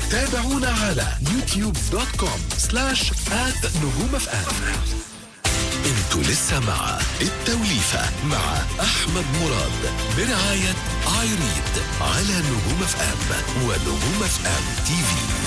تابعونا على يوتيوب دوت كوم سلاش آت نجوم اف ام انتوا لسه مع التوليفة مع أحمد مراد برعاية ايريد على نجوم اف ام ونجوم اف ام تي في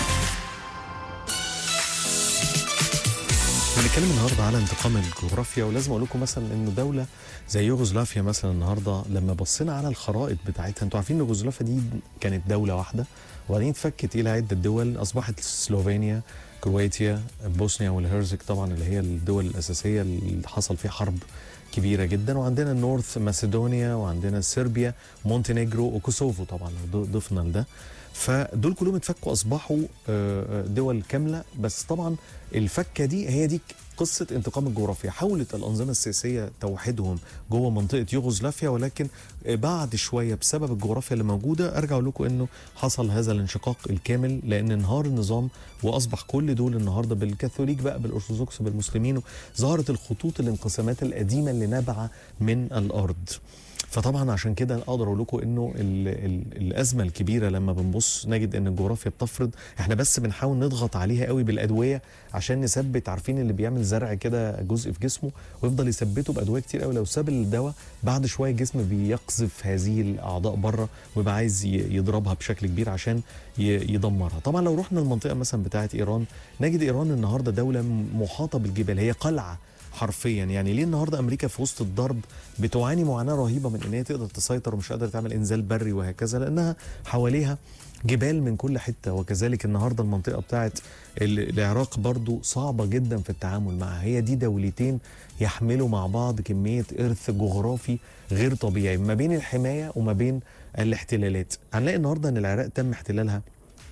بنتكلم النهارده على انتقام الجغرافيا ولازم اقول لكم مثلا انه دوله زي يوغوسلافيا مثلا النهارده لما بصينا على الخرائط بتاعتها انتوا عارفين ان يوغوسلافيا دي كانت دوله واحده وبعدين اتفكت الى عده دول اصبحت سلوفينيا كرواتيا بوسنيا والهرزك طبعا اللي هي الدول الاساسيه اللي حصل فيها حرب كبيره جدا وعندنا النورث ماسيدونيا وعندنا صربيا مونتينيجرو وكوسوفو طبعا لو ضفنا لده فدول كلهم اتفكوا اصبحوا آه، دول كامله بس طبعا الفكه دي هي دي قصه انتقام الجغرافيا حاولت الانظمه السياسيه توحيدهم جوه منطقه يوغوسلافيا ولكن بعد شويه بسبب الجغرافيا اللي موجوده ارجع اقول لكم انه حصل هذا الانشقاق الكامل لان انهار النظام واصبح كل دول النهارده بالكاثوليك بقى بالارثوذكس بالمسلمين ظهرت الخطوط الانقسامات القديمه اللي نابعه من الارض فطبعا عشان كده اقدر اقول لكم انه ال ال الازمه الكبيره لما بنبص نجد ان الجغرافيا بتفرض احنا بس بنحاول نضغط عليها قوي بالادويه عشان نثبت عارفين اللي بيعمل زرع كده جزء في جسمه ويفضل يثبته بادويه كتير قوي لو ساب الدواء بعد شويه الجسم بيقذف هذه الاعضاء بره ويبقى عايز ي- يضربها بشكل كبير عشان ي- يدمرها طبعا لو رحنا المنطقه مثلا بتاعه ايران نجد ايران النهارده دوله محاطه بالجبال هي قلعه حرفيا يعني ليه النهارده امريكا في وسط الضرب بتعاني معاناه رهيبه من ان هي تقدر تسيطر ومش قادره تعمل انزال بري وهكذا لانها حواليها جبال من كل حته وكذلك النهارده المنطقه بتاعت ال- العراق برضو صعبه جدا في التعامل معها هي دي دولتين يحملوا مع بعض كميه ارث جغرافي غير طبيعي ما بين الحمايه وما بين الاحتلالات هنلاقي النهارده ان العراق تم احتلالها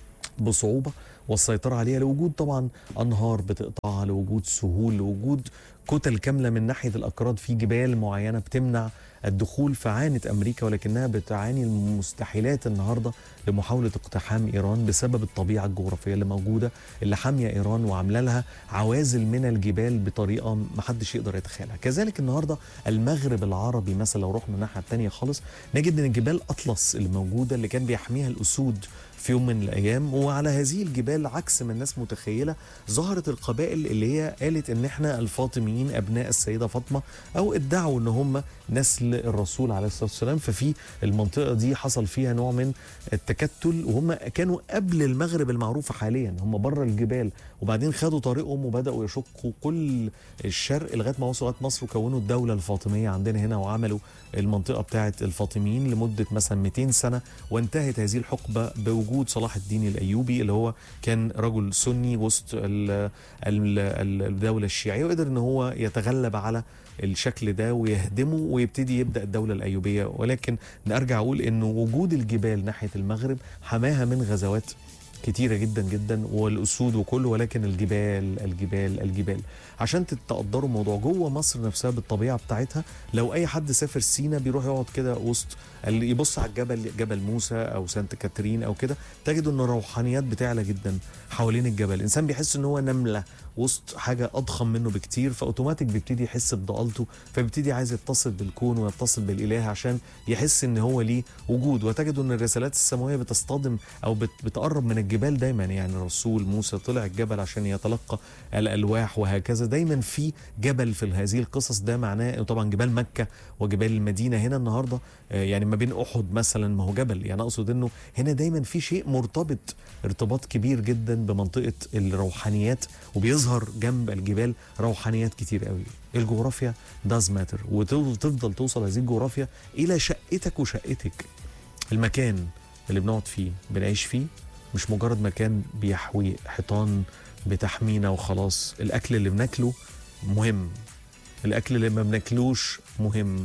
بصعوبه والسيطره عليها لوجود طبعا انهار بتقطعها لوجود سهول لوجود كتل كامله من ناحيه الاكراد في جبال معينه بتمنع الدخول فعانت امريكا ولكنها بتعاني المستحيلات النهارده لمحاوله اقتحام ايران بسبب الطبيعه الجغرافيه اللي موجوده اللي حاميه ايران وعامله لها عوازل من الجبال بطريقه ما حدش يقدر يتخيلها كذلك النهارده المغرب العربي مثلا لو رحنا الناحيه الثانيه خالص نجد ان جبال اطلس اللي موجوده اللي كان بيحميها الاسود في يوم من الايام وعلى هذه الجبال عكس ما الناس متخيله ظهرت القبائل اللي هي قالت ان احنا الفاطميين ابناء السيده فاطمه او ادعوا ان هم نسل الرسول عليه الصلاه والسلام ففي المنطقه دي حصل فيها نوع من التكتل وهم كانوا قبل المغرب المعروفه حاليا هم بره الجبال وبعدين خدوا طريقهم وبداوا يشقوا كل الشرق لغايه ما وصلوا لغايه مصر وكونوا الدوله الفاطميه عندنا هنا وعملوا المنطقه بتاعه الفاطميين لمده مثلا 200 سنه وانتهت هذه الحقبه بوجود صلاح الدين الايوبي اللي هو كان رجل سني وسط ال- ال- ال- الدوله الشيعيه وقدر ان هو يتغلب على الشكل ده ويهدمه ويبتدي يبدا الدوله الايوبيه ولكن ارجع اقول انه وجود الجبال ناحيه المغرب حماها من غزوات كتيره جدا جدا والاسود وكله ولكن الجبال الجبال الجبال عشان تقدروا الموضوع جوه مصر نفسها بالطبيعه بتاعتها لو اي حد سافر سينا بيروح يقعد كده وسط ال- يبص على الجبل جبل موسى او سانت كاترين او كده تجد ان الروحانيات بتعلى جدا حوالين الجبل الانسان بيحس ان هو نمله وسط حاجه اضخم منه بكتير فاوتوماتيك بيبتدي يحس بضالته فبيبتدي عايز يتصل بالكون ويتصل بالاله عشان يحس ان هو ليه وجود وتجد ان الرسالات السماويه بتصطدم او بت بتقرب من الجبال دايما يعني الرسول موسى طلع الجبل عشان يتلقى الالواح وهكذا دايما في جبل في هذه القصص ده معناه طبعا جبال مكه وجبال المدينه هنا النهارده آه، يعني ما بين احد مثلا ما هو جبل يعني اقصد انه هنا دايما في شيء مرتبط ارتباط كبير جدا بمنطقه الروحانيات وبيظهر جنب الجبال روحانيات كتير قوي الجغرافيا داز ماتر وتفضل توصل هذه الجغرافيا الى شقتك وشقتك المكان اللي بنقعد فيه بنعيش فيه مش مجرد مكان بيحوي حيطان بتحمينا وخلاص الاكل اللي بناكله مهم الاكل اللي ما بناكلوش مهم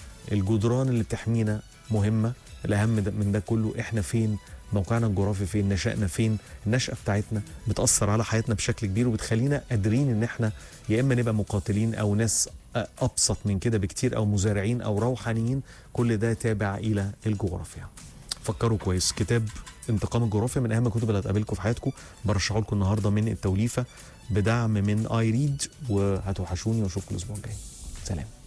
الجدران اللي بتحمينا مهمه الاهم ده- من ده كله احنا فين موقعنا الجغرافي فين نشأنا فين النشأة بتاعتنا بتأثر على حياتنا بشكل كبير وبتخلينا قادرين ان احنا يا اما نبقى مقاتلين او ناس ابسط من كده بكتير او مزارعين او روحانيين كل ده تابع الى الجغرافيا فكروا كويس كتاب انتقام الجغرافيا من اهم الكتب اللي هتقابلكم في حياتكم برشحه لكم النهارده من التوليفه بدعم من اي ريد وهتوحشوني واشوفكم الاسبوع الجاي سلام